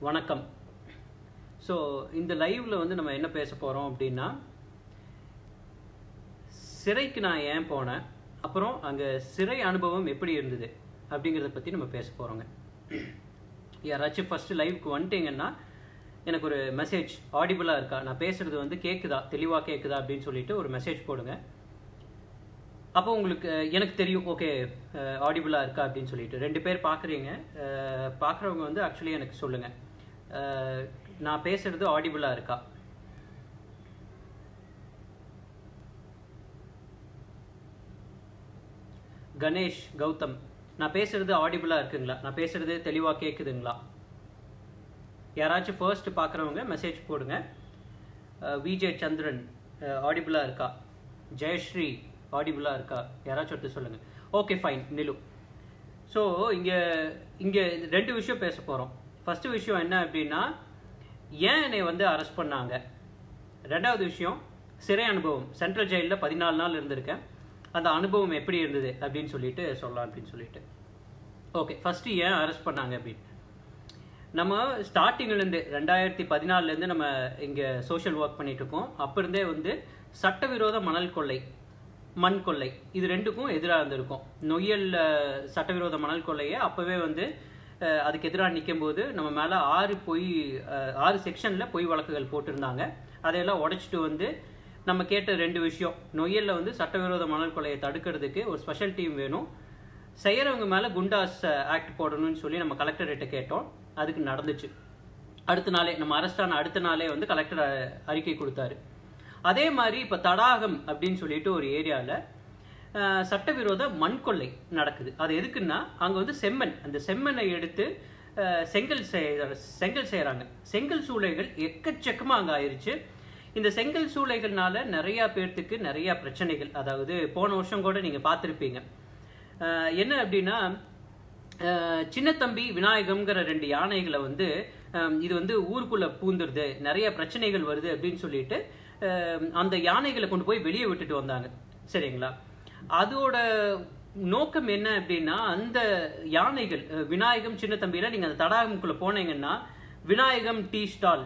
வணக்கம் ஸோ இந்த லைவ்ல வந்து நம்ம என்ன பேச போகிறோம் அப்படின்னா சிறைக்கு நான் ஏன் போனேன் அப்புறம் அங்கே சிறை அனுபவம் எப்படி இருந்தது அப்படிங்கிறத பற்றி நம்ம பேச போகிறோங்க யாராச்சும் ஃபஸ்ட்டு லைவுக்கு வந்துட்டீங்கன்னா எனக்கு ஒரு மெசேஜ் ஆடிபிளாக இருக்கா நான் பேசுகிறது வந்து கேட்குதா தெளிவாக கேட்குதா அப்படின்னு சொல்லிட்டு ஒரு மெசேஜ் போடுங்க அப்போ உங்களுக்கு எனக்கு தெரியும் ஓகே ஆடிபிளாக இருக்கா அப்படின்னு சொல்லிட்டு ரெண்டு பேர் பார்க்குறீங்க பார்க்குறவங்க வந்து ஆக்சுவலி எனக்கு சொல்லுங்கள் நான் பேசுகிறது ஆடிபிளாக இருக்கா கணேஷ் கௌதம் நான் பேசுறது ஆடிபிளாக இருக்குங்களா நான் பேசுறது தெளிவாக கேட்குதுங்களா யாராச்சும் ஃபர்ஸ்ட் பார்க்குறவங்க மெசேஜ் போடுங்க விஜே சந்திரன் ஆடிபிளாக இருக்கா ஜெயஸ்ரீ ஆடிபிளாக இருக்கா யாராச்சும் ஒருத்தர் சொல்லுங்கள் ஓகே ஃபைன் நிலு ஸோ இங்கே இங்கே ரெண்டு விஷயம் பேச போகிறோம் ஃபஸ்ட்டு விஷயம் என்ன அப்படின்னா ஏன் என்னை வந்து அரெஸ்ட் பண்ணாங்க ரெண்டாவது விஷயம் சிறை அனுபவம் சென்ட்ரல் ஜெயிலில் பதினாலு நாள் இருந்திருக்கேன் அந்த அனுபவம் எப்படி இருந்தது அப்படின்னு சொல்லிட்டு சொல்லலாம் அப்படின்னு சொல்லிட்டு ஓகே ஃபஸ்ட்டு ஏன் அரெஸ்ட் பண்ணாங்க அப்படின்னு நம்ம ஸ்டார்டிங்லேருந்து ரெண்டாயிரத்தி பதினாலுலேருந்து நம்ம இங்கே சோஷியல் ஒர்க் பண்ணிட்டு இருக்கோம் அப்போ இருந்தே வந்து சட்டவிரோத மணல் கொள்ளை மண் கொள்ளை இது ரெண்டுக்கும் எதிராக இருந்திருக்கும் நொய்யல் சட்டவிரோத மணல் கொள்ளையை அப்போவே வந்து அதுக்கு எதிராக நிற்கும் போது நம்ம மேலே ஆறு பொய் ஆறு செக்ஷனில் பொய் வழக்குகள் போட்டிருந்தாங்க அதையெல்லாம் உடைச்சிட்டு வந்து நம்ம கேட்ட ரெண்டு விஷயம் நொய்யலில் வந்து சட்டவிரோத மணல் கொலையை தடுக்கிறதுக்கு ஒரு ஸ்பெஷல் டீம் வேணும் செய்கிறவங்க மேலே குண்டாஸ் ஆக்ட் போடணும்னு சொல்லி நம்ம கலெக்டர்கிட்ட கேட்டோம் அதுக்கு நடந்துச்சு அடுத்த நாளே நம்ம அரெஸ்டான அடுத்த நாளே வந்து கலெக்டர் அறிக்கை கொடுத்தாரு அதே மாதிரி இப்போ தடாகம் அப்படின்னு சொல்லிட்டு ஒரு ஏரியாவில் சட்டவிரோத மண் கொள்ளை நடக்குது அது எதுக்குன்னா அங்கே வந்து செம்மண் அந்த செம்மண்ணை எடுத்து செங்கல் செய்ய செங்கல் செய்கிறாங்க செங்கல் சூளைகள் எக்கச்சக்கமாக அங்கே ஆயிடுச்சு இந்த செங்கல் சூளைகள்னால நிறையா பேர்த்துக்கு நிறையா பிரச்சனைகள் அதாவது போன வருஷம் கூட நீங்கள் பார்த்துருப்பீங்க என்ன அப்படின்னா சின்ன தம்பி விநாயகம்ங்கிற ரெண்டு யானைகளை வந்து இது வந்து ஊருக்குள்ளே பூந்துருது நிறைய பிரச்சனைகள் வருது அப்படின்னு சொல்லிட்டு அந்த யானைகளை கொண்டு போய் வெளியே விட்டுட்டு வந்தாங்க சரிங்களா அதோட நோக்கம் என்ன அப்படின்னா அந்த யானைகள் விநாயகம் சின்ன தம்பியில நீங்க அந்த தடாகம்குள்ள போனீங்கன்னா விநாயகம் டீ ஸ்டால்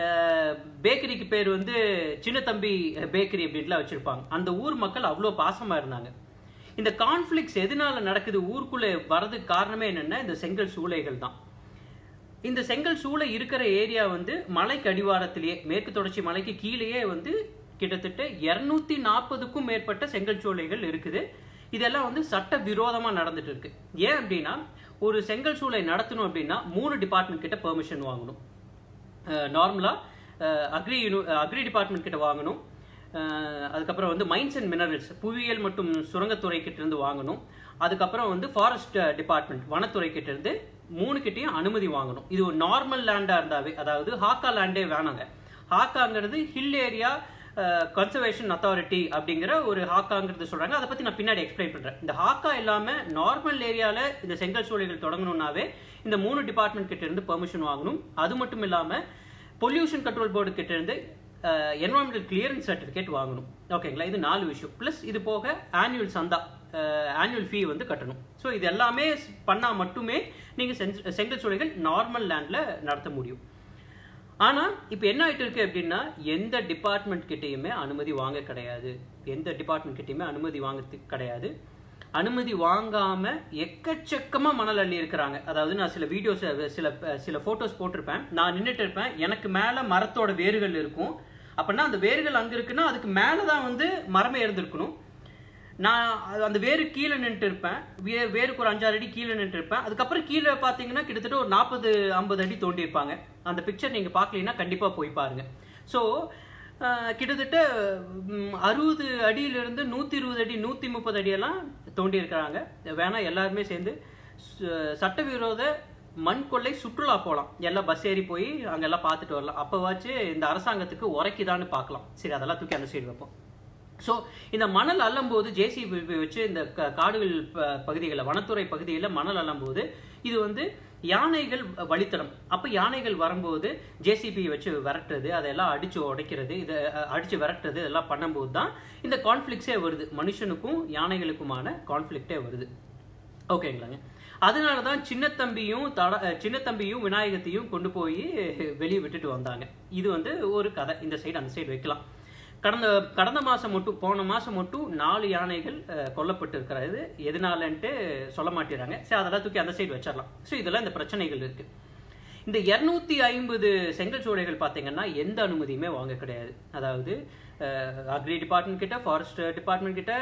பேக்கரிக்கு பேர் வந்து சின்ன தம்பி பேக்கரி அப்படின்ட்டுலாம் வச்சிருப்பாங்க அந்த ஊர் மக்கள் அவ்வளோ பாசமா இருந்தாங்க இந்த கான்ஃபிளிக்ஸ் எதனால நடக்குது ஊருக்குள்ள வர்றதுக்கு காரணமே என்னன்னா இந்த செங்கல் சூளைகள் தான் இந்த செங்கல் சூளை இருக்கிற ஏரியா வந்து மலைக்கு அடிவாரத்திலேயே மேற்கு தொடர்ச்சி மலைக்கு கீழேயே வந்து கிட்டத்தட்ட இரநூத்தி நாற்பதுக்கும் மேற்பட்ட செங்கல் சூளைகள் இருக்குது இதெல்லாம் வந்து சட்ட விரோதமா நடந்துட்டு இருக்கு ஏன் அப்படின்னா ஒரு செங்கல் சூளை நடத்தணும் அப்படின்னா மூணு டிபார்ட்மெண்ட் கிட்ட பெர்மிஷன் வாங்கணும் நார்மலா அக்ரி அக்ரி டிபார்ட்மெண்ட் கிட்ட வாங்கணும் அதுக்கப்புறம் வந்து மைன்ஸ் அண்ட் மினரல்ஸ் புவியியல் மற்றும் சுரங்கத்துறை கிட்ட இருந்து வாங்கணும் அதுக்கப்புறம் வந்து ஃபாரஸ்ட் டிபார்ட்மெண்ட் வனத்துறை கிட்ட இருந்து மூணு கிட்டையும் அனுமதி வாங்கணும் இது ஒரு நார்மல் லேண்டா இருந்தாவே அதாவது ஹாக்கா லேண்டே வேணாங்க ஹாக்காங்கிறது ஹில் ஏரியா கன்சர்வேஷன் அத்தாரிட்டி அப்படிங்கிற ஒரு ஹாக்காங்கிறது சொல்றாங்க அதை பத்தி நான் பின்னாடி எக்ஸ்பிளைன் பண்றேன் இந்த ஹாக்கா இல்லாம நார்மல் ஏரியால இந்த செங்கல் சூளைகள் தொடங்கணும்னாவே இந்த மூணு டிபார்ட்மெண்ட் கிட்ட இருந்து பெர்மிஷன் வாங்கணும் அது மட்டும் இல்லாம பொல்யூஷன் கண்ட்ரோல் போர்டு கிட்ட இருந்து என்வரான்மெண்டல் கிளியரன்ஸ் சர்டிஃபிகேட் வாங்கணும் ஓகேங்களா இது நாலு விஷயம் ப்ளஸ் இது போக ஆனுவல் சந்தா ஆனுவல் ஃபீ வந்து கட்டணும் ஸோ இது எல்லாமே பண்ணால் மட்டுமே நீங்கள் செங்கல் சூளைகள் நார்மல் லேண்டில் நடத்த முடியும் ஆனால் இப்போ என்ன ஆகிட்டு இருக்கு அப்படின்னா எந்த டிபார்ட்மெண்ட் கிட்டேயுமே அனுமதி வாங்க கிடையாது எந்த டிபார்ட்மெண்ட் கிட்டேயுமே அனுமதி வாங்க கிடையாது அனுமதி வாங்காம எக்கச்சக்கமா மணல் அள்ளி இருக்கிறாங்க அதாவது நான் சில வீடியோஸ் சில சில போட்டோஸ் போட்டிருப்பேன் நான் நின்றுட்டு இருப்பேன் எனக்கு மேல மரத்தோட வேர்கள் இருக்கும் அப்படின்னா அந்த வேர்கள் அங்க இருக்குன்னா அதுக்கு மேலதான் வந்து மரமே இருந்திருக்கணும் நான் அந்த வேறு கீழே நின்றுட்டு இருப்பேன் வே வேருக்கு ஒரு அஞ்சாறு அடி கீழே நின்றுட்டு இருப்பேன் அதுக்கப்புறம் கீழே பார்த்தீங்கன்னா கிட்டத்தட்ட ஒரு நாற்பது ஐம்பது அடி தோண்டியிருப்பாங்க அந்த பிக்சர் நீங்கள் பார்க்கலீங்கன்னா கண்டிப்பாக போய் பாருங்க ஸோ கிட்டத்தட்ட அறுபது அடியிலிருந்து நூற்றி இருபது அடி நூற்றி முப்பது அடியெல்லாம் தோண்டி இருக்கிறாங்க வேணா எல்லாருமே சேர்ந்து சட்டவிரோத மண் கொள்ளை சுற்றுலா போகலாம் எல்லாம் பஸ் ஏறி போய் அங்கெல்லாம் பார்த்துட்டு வரலாம் அப்போவாச்சு இந்த அரசாங்கத்துக்கு உரைக்குதான்னு பார்க்கலாம் சரி அதெல்லாம் தூக்கி அந்த சைடு வைப்போம் ஸோ இந்த மணல் அள்ளும்போது ஜேசிபி வச்சு இந்த காடுகள் பகுதிகளில் வனத்துறை பகுதிகளில் மணல் அள்ளும்போது இது வந்து யானைகள் வழித்தடம் அப்போ யானைகள் வரும்போது ஜேசிபி வச்சு விரட்டுறது அதெல்லாம் அடிச்சு உடைக்கிறது இதை அடிச்சு விரட்டுறது இதெல்லாம் பண்ணும்போது தான் இந்த கான்ஃப்ளிக்ஸே வருது மனுஷனுக்கும் யானைகளுக்குமான கான்ஃப்ளிக்டே வருது ஓகேங்களாங்க அதனால தான் சின்னத்தம்பியும் தட அஹ் சின்னத்தம்பியும் விநாயகத்தையும் கொண்டு போய் வெளியே விட்டுட்டு வந்தாங்க இது வந்து ஒரு கதை இந்த சைடு அந்த சைடு வைக்கலாம் கடந்த கடந்த மாதம் மட்டும் போன மாதம் மட்டும் நாலு யானைகள் அஹ், கொல்லப்பட்டு இருக்கிறது எதனாலன்ட்டு சொல்ல மாட்டேறாங்க சரி அதெல்லாம் தூக்கி அந்த சைடு வச்சிடலாம் ஸோ இதெல்லாம் இந்த பிரச்சனைகள் இருக்கு இந்த இரநூத்தி ஐம்பது செங்கல் சூளைகள் பார்த்தீங்கன்னா எந்த அனுமதியுமே வாங்க கிடையாது அதாவது அக்ரி டிபார்ட்மெண்ட் கிட்ட ஃபாரஸ்ட் டிபார்ட்மெண்ட் கிட்ட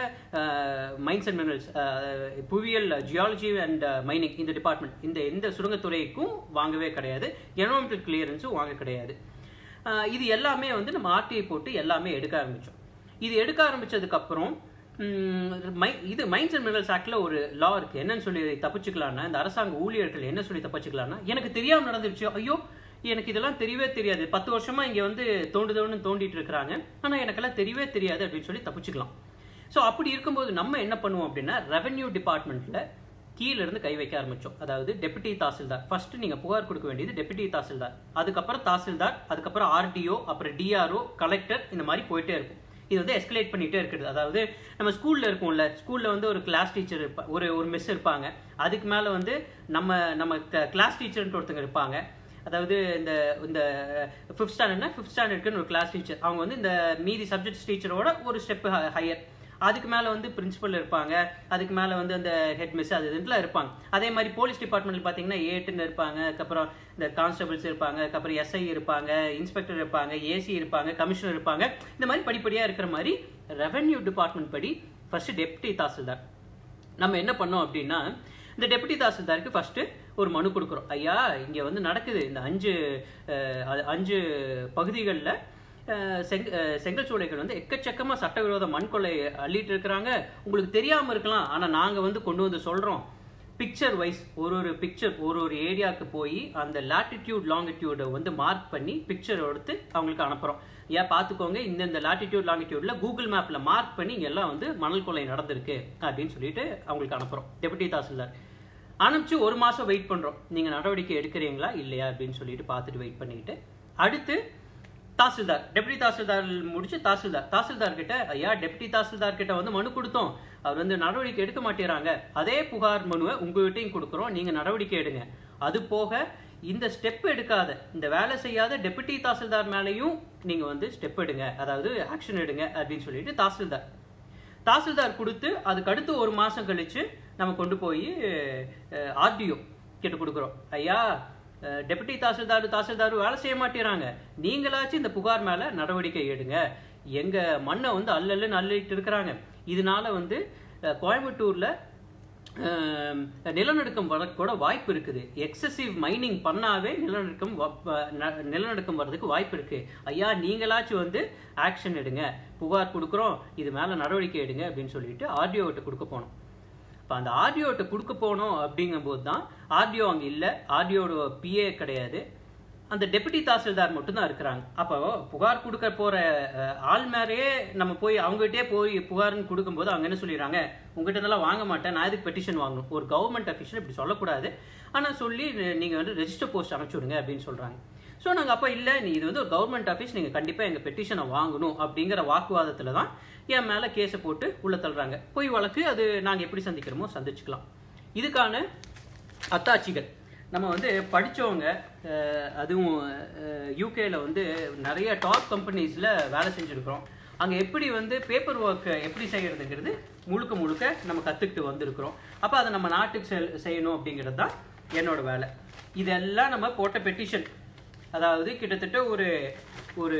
மைன்ஸ் அண்ட் மினரல்ஸ் புவியியல் ஜியாலஜி அண்ட் மைனிங் இந்த டிபார்ட்மெண்ட் இந்த எந்த சுரங்கத்துறைக்கும் வாங்கவே கிடையாது என்வரன்மெண்டல் கிளியரன்ஸும் வாங்க கிடையாது அஹ் இது எல்லாமே வந்து நம்ம ஆர்டிஐ போட்டு எல்லாமே எடுக்க ஆரம்பிச்சோம் இது எடுக்க ஆரம்பிச்சதுக்கு அப்புறம் ம், மை- இது மைன்ஸ் அண்ட் மினரல்ஸ் ஆக்ட்ல ஒரு லா இருக்கு என்னன்னு சொல்லி தப்பிச்சுக்கலாம்னா இந்த அரசாங்க ஊழியர்கள் என்ன சொல்லி தப்பிச்சுக்கலாம்னா எனக்கு தெரியாம நடந்துருச்சு ஐயோ எனக்கு இதெல்லாம் தெரியவே தெரியாது பத்து வருஷமா இங்க வந்து தோண்டுதோன்னு தோண்டிட்டு இருக்கிறாங்க ஆனா எனக்கெல்லாம் தெரியவே தெரியாது அப்படின்னு சொல்லி தப்பிச்சுக்கலாம் ஸோ அப்படி இருக்கும்போது நம்ம என்ன பண்ணுவோம் அப்படின்னா ரெவென்யூ டிபார்ட்மெண்ட்ல கீழ இருந்து கை வைக்க ஆரம்பிச்சோம் அதாவது டெபுட்டி தாசில்தார் ஃபர்ஸ்ட் நீங்க புகார் கொடுக்க வேண்டியது டெபுட்டி தாசில்தார் அதுக்கப்புறம் தாசில்தார் அதுக்கப்புறம் ஆர்டிஓ அப்புறம் டிஆர்ஓ கலெக்டர் இந்த மாதிரி போயிட்டே இருக்கும் இது வந்து எஸ்கலேட் பண்ணிட்டே இருக்குது அதாவது நம்ம ஸ்கூல்ல இருக்கும்ல ஸ்கூல்ல வந்து ஒரு கிளாஸ் டீச்சர் இருப்பா ஒரு ஒரு மிஸ் இருப்பாங்க அதுக்கு மேல வந்து நம்ம நம்ம கிளாஸ் டீச்சர்ன்ட்டு ஒருத்தங்க இருப்பாங்க அதாவது இந்த இந்த ஃபிஃப்த் ஸ்டாண்டர்ட்னா ஃபிஃப்த் ஸ்டாண்டர்டுக்குன்னு ஒரு கிளாஸ் டீச்சர் அவங்க வந்து இந்த மீதி சப்ஜெக்ட்ஸ் டீச்சரோட ஒரு ஸ்டெப் ஹையர் அதுக்கு மேலே வந்து பிரின்சிபல் இருப்பாங்க அதுக்கு மேலே வந்து அந்த ஹெட் மிஸ் அது இதுலாம் இருப்பாங்க அதே மாதிரி போலீஸ் டிபார்ட்மெண்ட்ல பார்த்தீங்கன்னா ஏட்டுன்னு இருப்பாங்க அதுக்கப்புறம் இந்த கான்ஸ்டபிள்ஸ் இருப்பாங்க அதுக்கப்புறம் எஸ்ஐ இருப்பாங்க இன்ஸ்பெக்டர் இருப்பாங்க ஏசி இருப்பாங்க கமிஷனர் இருப்பாங்க இந்த மாதிரி படிப்படியாக இருக்கிற மாதிரி ரெவென்யூ டிபார்ட்மெண்ட் படி ஃபர்ஸ்ட் டெப்டி தாசில்தார் நம்ம என்ன பண்ணோம் அப்படின்னா இந்த டெபுட்டி தாசில்தாருக்கு ஃபர்ஸ்ட் ஒரு மனு கொடுக்குறோம் ஐயா இங்க வந்து நடக்குது இந்த அஞ்சு அஹ், அ- அஞ்சு பகுதிகளில் செங் அஹ், செங்கல் சூளைகள் வந்து எக்கச்சக்கமா சட்டவிரோத மண் கொள்ளை அள்ளிட்டு இருக்கிறாங்க உங்களுக்கு தெரியாம இருக்கலாம் ஆனா நாங்க வந்து கொண்டு வந்து சொல்றோம் பிக்சர் வைஸ் ஒரு ஒரு பிக்சர் ஒரு ஒரு ஏரியாவுக்கு போய் அந்த லாட்டிடியூட் லாங்கிடியூடை வந்து மார்க் பண்ணி பிக்சர் எடுத்து அவங்களுக்கு அனுப்புறோம் ஏன் பார்த்துக்கோங்க இந்தந்த லாட்டிடியூட் லாங்கிடியூட்ல கூகுள் மேப்ல மார்க் பண்ணி இங்க எல்லாம் வந்து மணல் கொள்ளை நடந்திருக்கு அப்படின்னு சொல்லிட்டு அவங்களுக்கு அனுப்புறோம் டெபுட்டி தாசில்தார் அனுப்பிச்சு ஒரு மாசம் வெயிட் பண்றோம் நீங்க நடவடிக்கை எடுக்கிறீங்களா இல்லையா அப்படின்னு சொல்லிட்டு பார்த்துட்டு வெயிட் பண்ணிட்டு அடுத்து தாசில்தார் டெப்டி தாசில்தார் முடிச்சு தாசில்தார் தாசில்தார் கிட்ட ஐயா டெப்டி தாசில்தார் கிட்ட வந்து மனு கொடுத்தோம் அவர் வந்து நடவடிக்கை எடுக்க மாட்டேறாங்க அதே புகார் மனுவை உங்ககிட்டயும் கொடுக்குறோம் நீங்க நடவடிக்கை எடுங்க அது போக இந்த ஸ்டெப் எடுக்காத இந்த வேலை செய்யாத டெப்டி தாசில்தார் மேலேயும் நீங்க வந்து ஸ்டெப் எடுங்க அதாவது ஆக்ஷன் எடுங்க அப்படின்னு சொல்லிட்டு தாசில்தார் தாசில்தார் கொடுத்து அதுக்கு அடுத்து ஒரு மாசம் கழிச்சு நம்ம கொண்டு போய் ஆர்டிஓ கிட்ட கொடுக்குறோம் ஐயா டெபுட்டி தாசில்தார் தாசில்தார் வேலை செய்ய மாட்டேறாங்க நீங்களாச்சும் இந்த புகார் மேல நடவடிக்கை எடுங்க எங்க மண்ணை வந்து அல்லல்லுன்னு அள்ளிட்டு இருக்கிறாங்க இதனால வந்து அஹ், கோயம்புத்தூர்ல அஹ், நிலநடுக்கம் வரக்கூட வாய்ப்பு இருக்குது எக்ஸசிவ் மைனிங் பண்ணாவே நிலநடுக்கம் வ- வ- ந- நிலநடுக்கம் வர்றதுக்கு வாய்ப்பு இருக்கு ஐயா நீங்களாச்சும் வந்து ஆக்ஷன் எடுங்க புகார் கொடுக்குறோம் இது மேல நடவடிக்கை எடுங்க அப்படின்னு சொல்லிட்டு ஆர்டிஓ கிட்ட கொடுக்க போனோம் இப்போ அந்த ஆர்டிஓட்ட கொடுக்க போனோம் அப்படிங்கும்போது தான் ஆர்டிஓ அங்கே இல்லை ஆர்டிஓட பிஏ கிடையாது அந்த டெபுட்டி தாசில்தார் மட்டும்தான் இருக்கிறாங்க அப்போ புகார் கொடுக்க போற அஹ், ஆள் மேலேயே நம்ம போய் அவங்ககிட்டயே போய் புகார்னு கொடுக்கும்போது அவங்க என்ன சொல்லிடுறாங்க உங்ககிட்ட இதெல்லாம் வாங்க மாட்டேன் நான் எதுக்கு பெட்டிஷன் வாங்கணும் ஒரு கவர்மெண்ட் அஃபிஷியல் இப்படி சொல்லக்கூடாது ஆனால் சொல்லி நீங்கள் வந்து ரெஜிஸ்டர் போஸ்ட் அனுப்பிச்சு விடுங்க அப்படின்னு சொல்கிறாங்க ஸோ நாங்கள் அப்போ இல்லை நீ இது வந்து ஒரு கவர்மெண்ட் ஆஃபீஸ் நீங்கள் கண்டிப்பாக எங்கள் பெட்டிஷனை வாங்கணும் அப்படிங்கிற வாக்குவாதத்தில் தான் என் மேலே கேஸை போட்டு உள்ள தள்ளுறாங்க பொய் வழக்கு அது நாங்கள் எப்படி சந்திக்கிறோமோ சந்திச்சுக்கலாம் இதுக்கான அத்தாட்சிகள் நம்ம வந்து படித்தவங்க அதுவும் யூகேல வந்து நிறைய டாப் கம்பெனிஸில் வேலை செஞ்சுருக்கிறோம் அங்கே எப்படி வந்து பேப்பர் ஒர்க் எப்படி செய்யறதுங்கிறது முழுக்க முழுக்க நம்ம கற்றுக்கிட்டு வந்திருக்கிறோம் அப்போ அதை நம்ம நாட்டுக்கு செல்- செய்யணும் அப்படிங்கிறது தான் என்னோட வேலை இதெல்லாம் நம்ம போட்ட பெட்டிஷன் அதாவது கிட்டத்தட்ட ஒரு ஒரு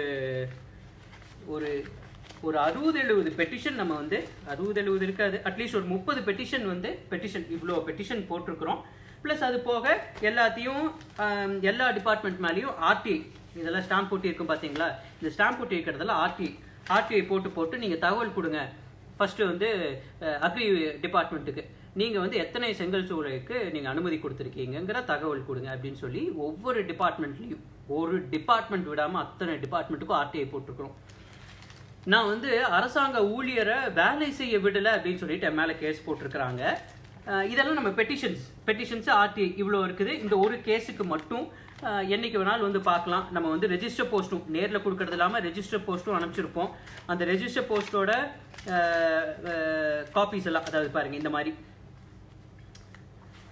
ஒரு ஒரு அறுபது எழுபது பெட்டிஷன் நம்ம வந்து அறுபது எழுபது இருக்காது அட்லீஸ்ட் ஒரு முப்பது பெட்டிஷன் வந்து பெட்டிஷன் இவ்வளோ பெட்டிஷன் போட்டிருக்கிறோம் ப்ளஸ் அது போக எல்லாத்தையும் ஆம், எல்லா டிபார்ட்மெண்ட் மேலேயும் ஆர்டி இதெல்லாம் ஸ்டாம்ப் போட்டி இருக்கும் பார்த்தீங்களா இந்த ஸ்டாம்ப் போட்டி இருக்கிறதுல ஆர்டி ஆர்டிஐ போட்டு போட்டு நீங்கள் தகவல் கொடுங்க ஃபர்ஸ்ட் வந்து அக்ரி டிபார்ட்மெண்ட்டுக்கு நீங்க வந்து எத்தனை செங்கல் சூளைக்கு நீங்க அனுமதி கொடுத்துருக்கீங்கங்கிற தகவல் கொடுங்க அப்படின்னு சொல்லி ஒவ்வொரு டிபார்ட்மெண்ட்லயும் ஒரு டிபார்ட்மெண்ட் விடாம அத்தனை டிபார்ட்மெண்ட்டுக்கும் ஆர்டிஐ போட்டிருக்கிறோம் நான் வந்து அரசாங்க ஊழியரை வேலை செய்ய விடல அப்படின்னு சொல்லிட்டு என் மேல கேஸ் போட்டிருக்கிறாங்க அஹ் இதெல்லாம் நம்ம பெட்டிஷன்ஸ் பெட்டிஷன்ஸ் ஆர்டி இவ்வளோ இருக்குது இந்த ஒரு கேஸுக்கு மட்டும் அஹ் என்னைக்கு வேணாலும் வந்து பார்க்கலாம் நம்ம வந்து ரெஜிஸ்டர் போஸ்ட்டும் நேரில் கொடுக்கறது இல்லாமல் ரெஜிஸ்டர் போஸ்ட்டும் அனுப்பிச்சிருப்போம் அந்த ரெஜிஸ்டர் போஸ்ட்டோட காப்பீஸ் எல்லாம் அதாவது பாருங்க இந்த மாதிரி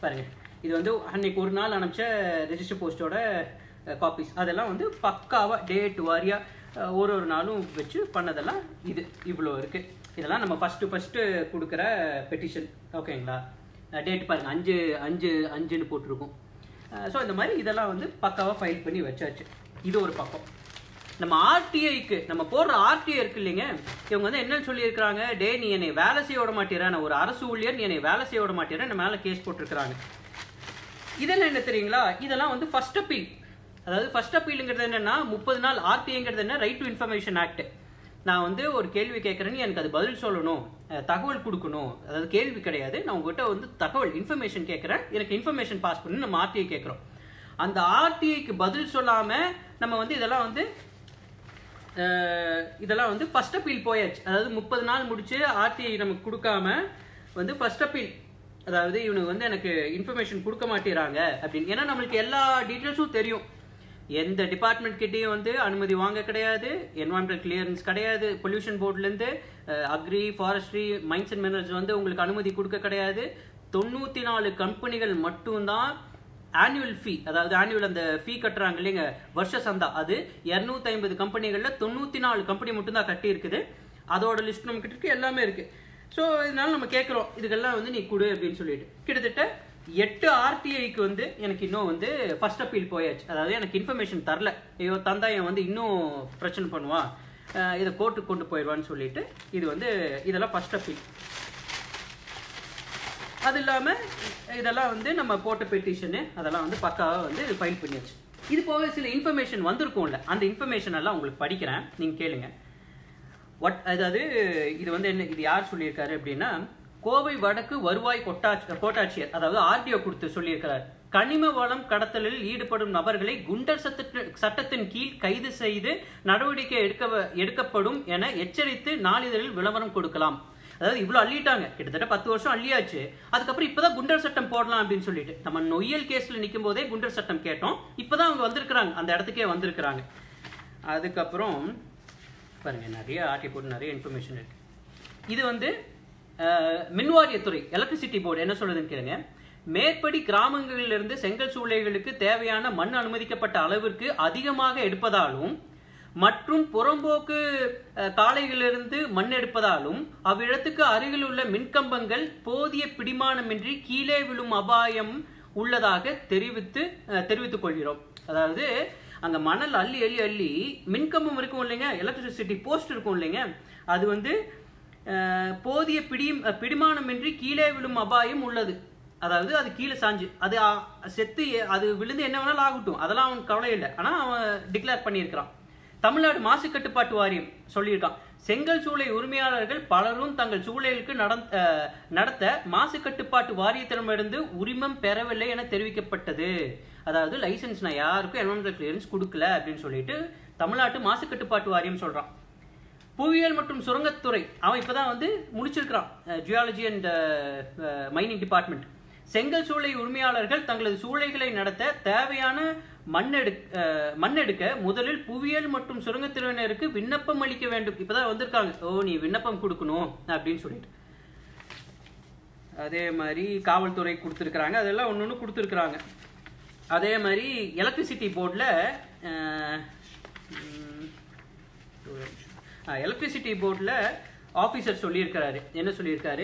பாருங்க இது வந்து அன்னைக்கு ஒரு நாள் அனுப்பிச்ச ரெஜிஸ்டர் போஸ்டோட காப்பீஸ் அதெல்லாம் வந்து பக்காவா டேட் வாரியா அஹ், ஒரு ஒரு நாளும் வச்சு பண்ணதெல்லாம் இது இவ்வளோ இருக்கு இதெல்லாம் நம்ம ஃபர்ஸ்ட் ஃபர்ஸ்ட் கொடுக்குற பெட்டிஷன் ஓகேங்களா டேட் பாருங்க அஞ்சு அஞ்சு அஞ்சுன்னு போட்டிருக்கும் ஸோ இந்த மாதிரி இதெல்லாம் வந்து பக்காவாக ஃபைல் பண்ணி வச்சாச்சு இது ஒரு பக்கம் நம்ம ஆர்டிஐக்கு நம்ம போடுற ஆர்டிஐ இருக்கு இல்லைங்க இவங்க வந்து என்ன சொல்லியிருக்கிறாங்க டே நீ என்னை வேலை செய்ய விட மாட்டேற நான் ஒரு அரசு ஊழியர் நீ என்னை வேலை செய்ய விட மாட்டேற என்ன மேலே கேஸ் போட்டிருக்கிறாங்க இதெல்லாம் என்ன தெரியுங்களா இதெல்லாம் வந்து ஃபர்ஸ்ட் அப்பீல் அதாவது ஃபர்ஸ்ட் அப்பீலுங்கிறது என்னன்னா முப்பது நாள் ஆர்டிஐங்கிறது என்ன ரைட் டு இன்ஃபர்மேஷன் ஆக்ட் நான் வந்து ஒரு கேள்வி கேட்குறேன்னு எனக்கு அது பதில் சொல்லணும் அஹ் தகவல் கொடுக்கணும் அதாவது கேள்வி கிடையாது நான் உங்ககிட்ட வந்து தகவல் இன்ஃபர்மேஷன் கேட்குறேன் எனக்கு இன்ஃபர்மேஷன் பாஸ் பண்ணி நம்ம ஆர்டிஐ கேட்குறோம் அந்த ஆர்டிஐக்கு பதில் சொல்லாம நம்ம வந்து இதெல்லாம் வந்து அஹ் இதெல்லாம் வந்து ஃபர்ஸ்ட் அப்பீல் போயாச்சு அதாவது முப்பது நாள் முடிச்சு ஆர்டிஐ நமக்கு கொடுக்காம வந்து ஃபர்ஸ்ட் அப்பீல் அதாவது இவனுக்கு வந்து எனக்கு இன்ஃபர்மேஷன் கொடுக்க மாட்டேறாங்க அப்படின்னு ஏன்னா நம்மளுக்கு எல்லா டீட்டெயில்ஸும் தெரியும் எந்த டிபார்ட்மெண்ட் கிட்டேயும் வந்து அனுமதி வாங்க கிடையாது என்வாயன்மெண்டல் கிளியரன்ஸ் கிடையாது பொல்யூஷன் போர்ட்லேருந்து agri forestry mines and minerals வந்து உங்களுக்கு அனுமதி கொடுக்க கிடையாது தொண்ணூற்றி நாலு கம்பெனிகள் மட்டும்தான் ஆனுவல் ஃபீ அதாவது ஆனுவல் அந்த ஃபீ கட்டுறாங்க இல்லைங்க வருஷ சந்தா அது இரநூத்தி ஐம்பது கம்பெனிகளில் தொண்ணூற்றி நாலு கம்பெனி மட்டும்தான் கட்டி இருக்குது அதோட லிஸ்ட் நம்ம கிட்ட இருக்கு எல்லாமே இருக்கு ஸோ இதனால நம்ம கேட்குறோம் இதுக்கெல்லாம் வந்து நீ கொடு அப்படின்னு சொல்லிட்டு கிட்டத்தட்ட எட்டு ஆர்டிஐக்கு வந்து எனக்கு இன்னும் வந்து ஃபர்ஸ்ட் அப்பீல் போயாச்சு அதாவது எனக்கு இன்ஃபர்மேஷன் தரல ஐயோ தந்தா என் வந்து இன்னும் பிரச்சனை பண்ணுவான் அஹ் இதை கோர்ட்டுக்கு கொண்டு போயிடுவான்னு சொல்லிட்டு இது வந்து இதெல்லாம் ஃபர்ஸ்ட் அப்பீல் அது இல்லாமல் இதெல்லாம் வந்து நம்ம போட்ட பெட்டிஷனு அதெல்லாம் வந்து பக்காவாக வந்து ஃபைல் பண்ணியாச்சு இது போக சில இன்ஃபர்மேஷன் வந்திருக்கும்ல அந்த இன்ஃபர்மேஷன் எல்லாம் உங்களுக்கு படிக்கிறேன் நீங்கள் கேளுங்க வாட் அதாவது இது வந்து என்ன இது யார் சொல்லியிருக்காரு அப்படின்னா கோவை வடக்கு வருவாய் கொட்டாட்சி கோட்டாட்சியர் அதாவது ஆர்டிஓ கொடுத்து சொல்லியிருக்கிறார் கனிம வளம் கடத்தலில் ஈடுபடும் நபர்களை குண்டர் சட்டத்தின் சட்டத்தின் கீழ் கைது செய்து நடவடிக்கை எடுக்க எடுக்கப்படும் என எச்சரித்து நாளிதழில் விளம்பரம் கொடுக்கலாம் அதாவது இவ்வளோ அள்ளிட்டாங்க கிட்டத்தட்ட பத்து வருஷம் அள்ளியாச்சு அதுக்கப்புறம் இப்பதான் குண்டர் சட்டம் போடலாம் அப்படின்னு சொல்லிட்டு நம்ம நொய்யல் கேஸ்ல நிற்கும் போதே குண்டர் சட்டம் கேட்டோம் இப்பதான் அவங்க வந்திருக்கிறாங்க அந்த இடத்துக்கே வந்திருக்கிறாங்க அதுக்கப்புறம் பாருங்க நிறைய ஆர்டி போட்டு நிறைய இன்ஃபர்மேஷன் இருக்கு இது வந்து அஹ், மின்வாரியத்துறை எலக்ட்ரிசிட்டி போர்டு என்ன சொல்லுதுன்னு கேளுங்க மேற்படி கிராமங்களிலிருந்து செங்கல் சூளைகளுக்கு தேவையான மண் அனுமதிக்கப்பட்ட அளவிற்கு அதிகமாக எடுப்பதாலும் மற்றும் புறம்போக்கு அஹ், காளைகளிலிருந்து மண் எடுப்பதாலும் அவ்விடத்துக்கு அருகில் உள்ள மின்கம்பங்கள் போதிய பிடிமானமின்றி கீழே விழும் அபாயம் உள்ளதாக தெரிவித்து அஹ், தெரிவித்துக் கொள்கிறோம் அதாவது அங்க மணல் அள்ளி அள்ளி அள்ளி மின்கம்பம் இருக்கும் இல்லைங்க எலக்ட்ரிசிட்டி போஸ்ட் இருக்கும் இல்லைங்க அது வந்து அஹ், போதிய பிடி பிடிமானமின்றி கீழே விழும் அபாயம் உள்ளது அதாவது அது கீழே சாஞ்சு அது அ- செத்து எ- அது விழுந்து என்ன வேணாலும் ஆகட்டும் அதெல்லாம் அவனுக்கு கவலை இல்லை ஆனா அவன் டிக்ளேர் பண்ணியிருக்கிறான் தமிழ்நாடு மாசு கட்டுப்பாட்டு வாரியம் சொல்லியிருக்கான் செங்கல் சூளை உரிமையாளர்கள் பலரும் தங்கள் சூளைகளுக்கு நடந்- அஹ், நடத்த மாசு கட்டுப்பாட்டு வாரியத்திடமிருந்து உரிமம் பெறவில்லை என தெரிவிக்கப்பட்டது அதாவது லைசன்ஸ் நான் யாருக்கும் என்வரன்மெண்டல் கிளியரன்ஸ் கொடுக்கல அப்படின்னு சொல்லிட்டு தமிழ்நாட்டு மாசு கட்டுப்பாட்டு வாரியம் சொல்றான் புவியியல் மற்றும் சுரங்கத்துறை அவன் இப்பதான் வந்து முடிச்சிருக்கிறான் ஜியாலஜி அண்ட் மைனிங் டிபார்ட்மெண்ட் செங்கல் சூளை உரிமையாளர்கள் தங்களது சூளைகளை நடத்த தேவையான மண்ணெடு அஹ், மண்ணெடுக்க முதலில் புவியியல் மற்றும் சுரங்கத்துறையினருக்கு விண்ணப்பம் அளிக்க வேண்டும் இப்பதான் வந்திருக்காங்க ஓ நீ விண்ணப்பம் கொடுக்கணும் அப்படின்னு சொல்லிட்டு அதே மாதிரி காவல்துறை கொடுத்துருக்குறாங்க அதெல்லாம் ஒன்று ஒன்று கொடுத்துருக்குறாங்க அதே மாதிரி எலக்ட்ரிசிட்டி போர்டில் எலக்ட்ரிசிட்டி போர்டில் ஆஃபீஸர் சொல்லியிருக்கிறாரு என்ன சொல்லியிருக்காரு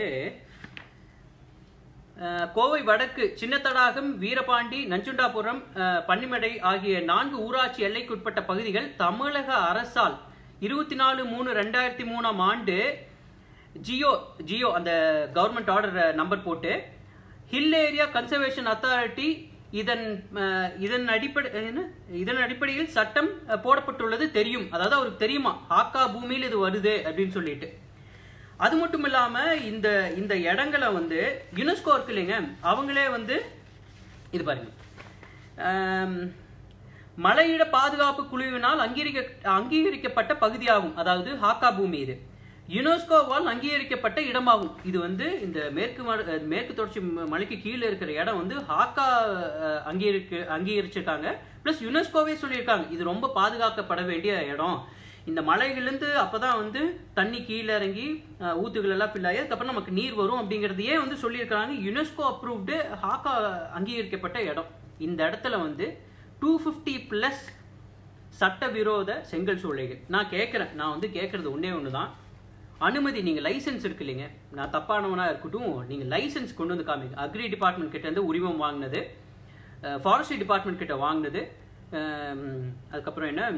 அஹ், கோவை வடக்கு சின்னத்தடாகம் வீரபாண்டி நஞ்சுண்டாபுரம் அஹ், பன்னிமடை ஆகிய நான்கு ஊராட்சி எல்லைக்குட்பட்ட பகுதிகள் தமிழக அரசால் இருபத்தி நாலு மூணு ரெண்டாயிரத்தி மூணாம் ஆண்டு ஜியோ ஜியோ அந்த கவர்மெண்ட் ஆர்டர் நம்பர் போட்டு ஹில் ஏரியா கன்சர்வேஷன் அத்தாரிட்டி இதன் அஹ், இதன் அடிப்படை என்ன? இதன் அடிப்படையில் சட்டம் அஹ், போடப்பட்டுள்ளது தெரியும் அதாவது அவருக்கு தெரியுமா ஆக்கா பூமியில் இது வருது அப்படின்னு சொல்லிட்டு அது மட்டும் இல்லாம இந்த இந்த இடங்களை வந்து யுனெஸ்கோ இருக்கு இல்லைங்க அவங்களே வந்து இது பாருங்க ஆம், மலையிட பாதுகாப்பு குழுவினால் அங்கீகரிக்க அங்கீகரிக்கப்பட்ட பகுதியாகும் அதாவது ஹாக்கா பூமி இது யுனெஸ்கோவால் அங்கீகரிக்கப்பட்ட இடமாகும் இது வந்து இந்த மேற்கு மல- அஹ் மேற்கு தொடர்ச்சி ம- மலைக்கு கீழே இருக்கிற இடம் வந்து ஹாக்கா அஹ், அங்கீகரிக்க அங்கீகரிச்சிருக்காங்க ப்ளஸ் யுனெஸ்கோவே சொல்லியிருக்காங்க இது ரொம்ப பாதுகாக்கப்பட வேண்டிய இடம் இந்த மலைகள்லேருந்து அப்போ தான் வந்து தண்ணி கீழே இறங்கி அஹ், ஊத்துகள் எல்லாம் ஃபில் ஆகி அதுக்கப்புறம் நமக்கு நீர் வரும் அப்படிங்கிறதையே வந்து சொல்லியிருக்காங்க யுனெஸ்கோ அப்ரூவ்டு ஹாக்கா அங்கீகரிக்கப்பட்ட இடம் இந்த இடத்துல வந்து டூ ஃபிஃப்டி ப்ளஸ் சட்டவிரோத செங்கல் சூளைகள் நான் கேட்குறேன் நான் வந்து கேட்குறது ஒன்றே ஒன்று தான் அனுமதி நீங்கள் லைசென்ஸ் இருக்கு இல்லைங்க நான் தப்பானவனா இருக்கட்டும் நீங்கள் லைசென்ஸ் கொண்டு வந்து காமிங்க அக்ரி டிபார்ட்மெண்ட் கிட்ட இருந்து உரிமம் வாங்கினது ஃபாரஸ்ட்ரி டிபார்ட்மெண்ட் கிட்ட வாங்கினது அஹ், அதுக்கப்புறம் என்ன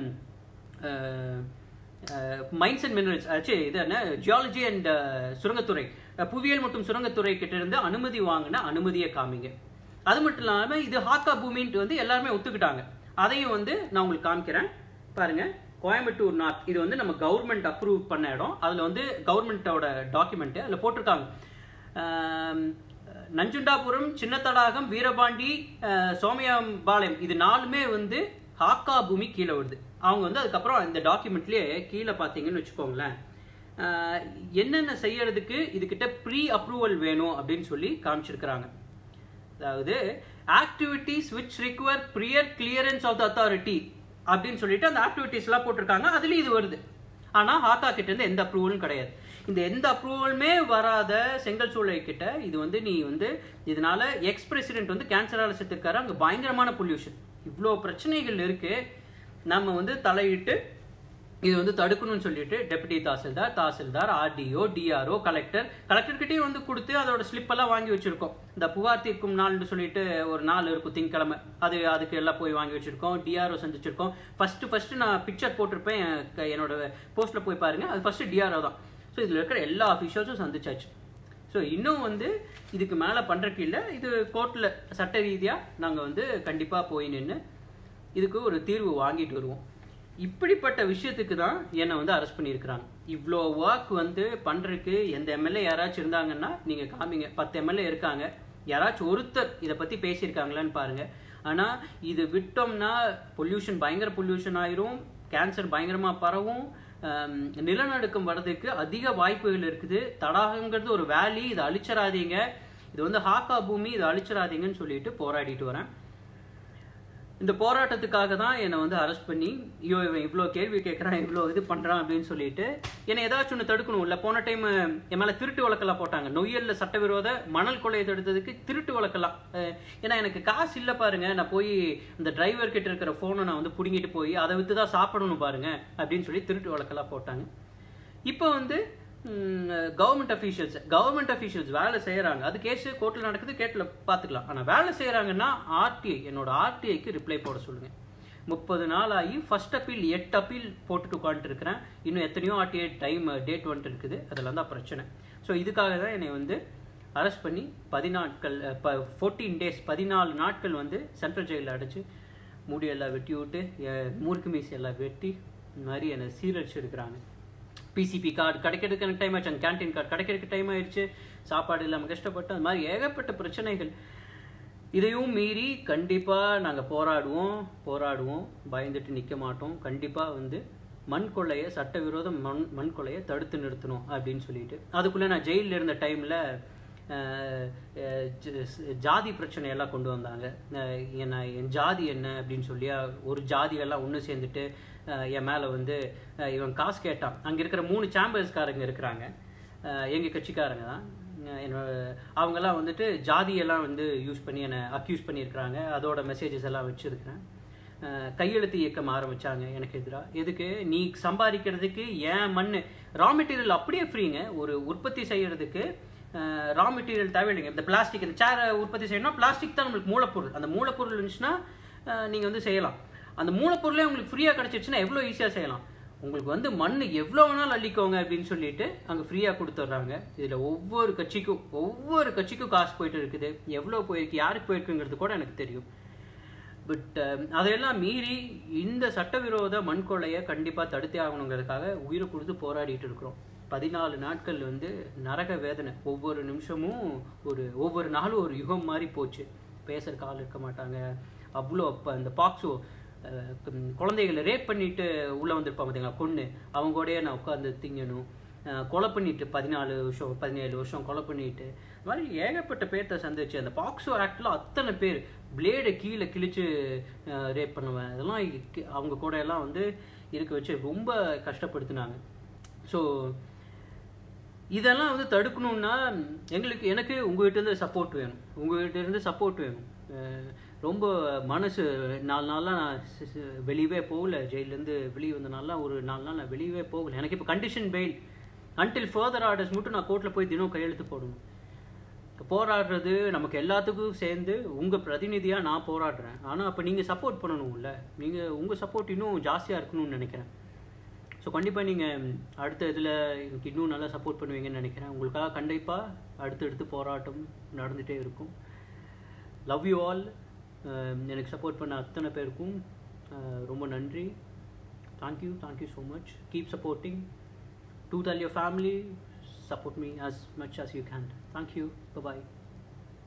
மைன்ஸ் அண்ட் மினரல்ஸ் ஆச்சு இது என்ன ஜியாலஜி அண்ட் சுரங்கத்துறை அஹ், புவியியல் மற்றும் சுரங்கத்துறை கிட்ட இருந்து அனுமதி வாங்கின அனுமதியை காமிங்க அது மட்டும் இல்லாமல் இது ஹாக்கா பூமின்ட்டு வந்து எல்லாருமே ஒத்துக்கிட்டாங்க அதையும் வந்து நான் உங்களுக்கு காமிக்கிறேன் பாருங்க கோயம்புத்தூர் நார்த் இது வந்து நம்ம கவர்மெண்ட் அப்ரூவ் பண்ண இடம் அதில் வந்து கவர்மெண்ட்டோட டாக்குமெண்ட்டு அதில் போட்டிருக்காங்க ஆம், நஞ்சுண்டாபுரம் சின்னத்தடாகம் வீரபாண்டி அஹ், சோமயாம்பாளையம் இது நாலுமே வந்து ஹாக்கா பூமி கீழே வருது அவங்க வந்து அதுக்கப்புறம் இந்த டாக்குமெண்ட்லேயே கீழே பார்த்தீங்கன்னு வச்சுக்கோங்களேன் அஹ், என்னென்ன செய்யறதுக்கு இதுகிட்ட ப்ரீ அப்ரூவல் வேணும் அப்படின்னு சொல்லி காமிச்சிருக்கிறாங்க அதாவது activities which require prior clearance of the authority அப்படின்னு சொல்லிட்டு அந்த ஆக்டிவிட்டீஸ்லாம் போட்டிருக்காங்க அதுலேயும் இது வருது ஆனால் ஹாக்கா கிட்ட இருந்து எந்த அப்ரூவலும் கிடையாது இந்த எந்த அப்ரூவலுமே வராத செங்கல் சூளை கிட்ட இது வந்து நீ வந்து இதனால எக்ஸ் பிரசிடென்ட் வந்து கேன்சரால செத்துருக்காரு அங்கே பயங்கரமான பொல்யூஷன் இவ்வளோ பிரச்சனைகள் இருக்கு நம்ம வந்து தலையிட்டு இது வந்து தடுக்கணும்னு சொல்லிட்டு deputy tahsildar tahsildar RDO DRO collector கலெக்டர்கிட்டயும் வந்து கொடுத்து அதோட ஸ்லிப் எல்லாம் வாங்கி வச்சிருக்கோம் இந்த புகார் தீர்க்கும் நாள்னு சொல்லிட்டு ஒரு நாள் இருக்கும் திங்கக்கிழமை அது அதுக்கு எல்லாம் போய் வாங்கி வச்சிருக்கோம் டிஆர்ஓ சந்திச்சிருக்கோம் ஃபர்ஸ்ட் ஃபர்ஸ்ட் நான் பிக்சர் போட்டிருப்பேன் என் க- என்னோட போஸ்ட்ல போய் பாருங்க அது ஃபர்ஸ்ட் டிஆர்ஓ தான் ஸோ இதில் இருக்கிற எல்லா அஃபிஷியல்ஸும் சந்திச்சாச்சு ஸோ இன்னும் வந்து இதுக்கு மேலே பண்ணுறக்கு இல்லை இது கோர்ட்டில் சட்ட ரீதியாக நாங்கள் வந்து கண்டிப்பாக போய் நின்று இதுக்கு ஒரு தீர்வு வாங்கிட்டு வருவோம் இப்படிப்பட்ட விஷயத்துக்கு தான் என்னை வந்து அரெஸ்ட் பண்ணியிருக்கிறாங்க இவ்வளோ ஒர்க் வந்து பண்ணுறதுக்கு எந்த எம்எல்ஏ யாராச்சும் இருந்தாங்கன்னா நீங்கள் காமிங்க பத்து எம்எல்ஏ இருக்காங்க யாராச்சும் ஒருத்தர் இதை பற்றி பேசியிருக்காங்களான்னு பாருங்க ஆனால் இது விட்டோம்னா பொல்யூஷன் பயங்கர பொல்யூஷன் ஆயிரும் கேன்சர் பயங்கரமாக பரவும் ஆம், நிலநடுக்கம் வர்றதுக்கு அதிக வாய்ப்புகள் இருக்குது தடாகங்கிறது ஒரு வேலி இதை அழிச்சிடாதீங்க இது வந்து ஹாக்கா பூமி இதை அழிச்சிடாதீங்கன்னு சொல்லிட்டு போராடிட்டு வரேன் இந்த போராட்டத்துக்காக தான் என்னை வந்து அரெஸ்ட் பண்ணி ஐயோ இவன் இவ்வளோ கேள்வி கேட்குறான் இவ்வளோ இது பண்ணுறான் அப்படின்னு சொல்லிட்டு என்னை ஏதாச்சும் ஒன்று தடுக்கணும் இல்லை போன டைம் என் மேலே திருட்டு வழக்கெல்லாம் போட்டாங்க நொய்யல்ல சட்டவிரோத மணல் கொலையை தடுத்ததுக்கு திருட்டு வழக்கெல்லாம் அஹ், ஏன்னா எனக்கு காசு இல்லை பாருங்க நான் போய் இந்த டிரைவர் கிட்ட இருக்கிற ஃபோனை நான் வந்து பிடுங்கிட்டு போய் அதை விற்று தான் சாப்பிடணும் பாருங்க அப்படின்னு சொல்லி திருட்டு வழக்கெல்லாம் போட்டாங்க இப்போ வந்து கவர்மெண்ட் அஃபீஷியல்ஸ் கவர்மெண்ட் அஃபீஷியல்ஸ் வேலை செய்கிறாங்க அது கேஸ் கோர்ட்டில் நடக்குது கேட்டில் பார்த்துக்கலாம் ஆனால் வேலை செய்கிறாங்கன்னா ஆர்டிஐ என்னோட ஆர்டிஐக்கு ரிப்ளை போட சொல்லுங்கள் முப்பது நாள் ஆகி ஃபர்ஸ்ட் அப்பீல் எட்டு அப்பீல் போட்டுட்டு உட்காந்துட்டு இருக்கிறேன் இன்னும் எத்தனையோ ஆர்டிஐ டைம் டேட் வந்துட்டு இருக்குது அதெல்லாம் தான் பிரச்சனை ஸோ இதுக்காக தான் என்னை வந்து அரெஸ்ட் பண்ணி பதினாட்கள் இப்போ ஃபோர்டீன் டேஸ் பதினாலு நாட்கள் வந்து சென்ட்ரல் ஜெயிலில் அடைச்சு முடியெல்லாம் வெட்டி விட்டு என் மூர்க்கு மீசி எல்லாம் வெட்டி இந்த மாதிரி என்னை சீரழிச்சிருக்கிறாங்க பிசிபி கார்டு கிடைக்கிறதுக்கு எனக்கு டைம் ஆச்சு கேன்டீன் கார்டு கிடைக்கிறதுக்கு டைம் ஆயிடுச்சு சாப்பாடு இல்லாமல் கஷ்டப்பட்டு அந்த மாதிரி ஏகப்பட்ட பிரச்சனைகள் இதையும் மீறி கண்டிப்பாக நாங்கள் போராடுவோம் போராடுவோம் பயந்துட்டு நிற்க மாட்டோம் கண்டிப்பாக வந்து மண் கொள்ளையை சட்டவிரோத மண் மண் கொள்ளையை தடுத்து நிறுத்தணும் அப்படின்னு சொல்லிட்டு அதுக்குள்ளே நான் ஜெயிலில் இருந்த டைமில் ஜாதி பிரச்சனையெல்லாம் கொண்டு வந்தாங்க அஹ் என்ன என் ஜாதி என்ன அப்படின்னு சொல்லி அஹ், ஒரு ஜாதியெல்லாம் ஒன்று சேர்ந்துட்டு அஹ், என் மேலே வந்து அஹ், இவன் காசு கேட்டான் அங்கே இருக்கிற மூணு சாம்பர்ஸ்காரங்க இருக்கிறாங்க எங்கள் கட்சிக்காரங்க தான் அஹ் என்னோட அவங்கெல்லாம் வந்துட்டு ஜாதியெல்லாம் வந்து யூஸ் பண்ணி என்னை அக்யூஸ் பண்ணியிருக்கிறாங்க அதோட மெசேஜஸ் எல்லாம் வச்சுருக்கிறேன் அஹ் கையெழுத்து இயக்கம் ஆரம்பிச்சாங்க எனக்கு எதிராக எதுக்கு நீ சம்பாதிக்கிறதுக்கு ஏன் மண் ரா மெட்டீரியல் அப்படியே ஃப்ரீங்க ஒரு உற்பத்தி செய்யறதுக்கு ரா மெட்டீரியல் தேவையில்லைங்க இந்த பிளாஸ்டிக் இந்த சேரை உற்பத்தி செய்யணும்னா பிளாஸ்டிக் தான் நம்மளுக்கு மூலப்பொருள் அந்த மூலப்பொருள் இருந்துச்சுன்னா நீங்கள் வந்து செய்யலாம் அந்த மூலப்பொருளே உங்களுக்கு ஃப்ரீயாக கிடச்சிருச்சுன்னா எவ்வளோ ஈஸியாக செய்யலாம் உங்களுக்கு வந்து மண் எவ்வளோ வேணாலும் அள்ளிக்கோங்க அப்படின்னு சொல்லிட்டு அங்கே ஃப்ரீயாக கொடுத்துட்றாங்க இதில் ஒவ்வொரு கட்சிக்கும் ஒவ்வொரு கட்சிக்கும் காசு போயிட்டு இருக்குது எவ்வளோ போயிருக்கு யாருக்கு போயிருக்குங்கிறது கூட எனக்கு தெரியும் பட் அதையெல்லாம் மீறி இந்த சட்டவிரோத மண் கொள்ளையை கண்டிப்பாக தடுத்தே ஆகணுங்கிறதுக்காக உயிரை கொடுத்து போராடிட்டு இருக்கிறோம் பதினாலு நாட்கள் வந்து நரக வேதனை ஒவ்வொரு நிமிஷமும் ஒரு ஒவ்வொரு நாளும் ஒரு யுகம் மாதிரி போச்சு பேசுறதுக்கு ஆள் இருக்க மாட்டாங்க அவ்வளோ அப்போ அந்த பாக்ஸோ அஹ், கும்- குழந்தைகளை ரேப் பண்ணிட்டு உள்ளே வந்திருப்பாங்க பார்த்தீங்களா பொண்ணு அவங்க கூடயே நான் உட்காந்து திங்கணும் அஹ், கொலை பண்ணிட்டு பதினாலு வருஷம் பதினேழு வருஷம் கொலை பண்ணிட்டு இந்த மாதிரி ஏகப்பட்ட பேர்த்த சந்திச்சு அந்த பாக்ஸோ ஆக்டில் அத்தனை பேர் பிளேடை கீழே கிழிச்சு ரேப் பண்ணுவேன் இதெல்லாம் இ- அவங்க கூட எல்லாம் வந்து இருக்க வச்சு ரொம்ப கஷ்டப்படுத்தினாங்க ஸோ இதெல்லாம் வந்து தடுக்கணும்னா எங்களுக்கு எனக்கு உங்ககிட்ட இருந்து சப்போர்ட் வேணும் உங்ககிட்ட இருந்து சப்போர்ட் வேணும் அஹ் ரொம்ப மனசு நாலு நாளாக நான் சி- சி- வெளியவே போகல ஜெயிலேருந்து வெளியே வந்த நாள்லாம் ஒரு நாலு நாள் நான் வெளியவே போகல எனக்கு இப்போ condition bail until further orders மட்டும் நான் கோர்ட்டில் போய் தினம் கையெழுத்து போடணும் போராடுறது நமக்கு எல்லாத்துக்கும் சேர்ந்து உங்கள் பிரதிநிதியாக நான் போராடுறேன் ஆனால் அப்போ நீங்கள் சப்போர்ட் பண்ணணும்ல நீங்கள் உங்கள் சப்போர்ட் இன்னும் ஜாஸ்தியாக இருக்கணும்னு நினைக்கிறேன் ஸோ கண்டிப்பாக நீங்கள் அடுத்த இதில் எனக்கு இன்னும் நல்லா சப்போர்ட் பண்ணுவீங்கன்னு நினைக்கிறேன் உங்களுக்காக கண்டிப்பாக அடுத்தடுத்து போராட்டம் நடந்துகிட்டே இருக்கும் லவ் யூ ஆல் எனக்கு சப்போர்ட் பண்ண அத்தனை பேருக்கும் அஹ், ரொம்ப நன்றி thank you thank you so much keep supporting to tell your family support me as much as you can thank you bye bye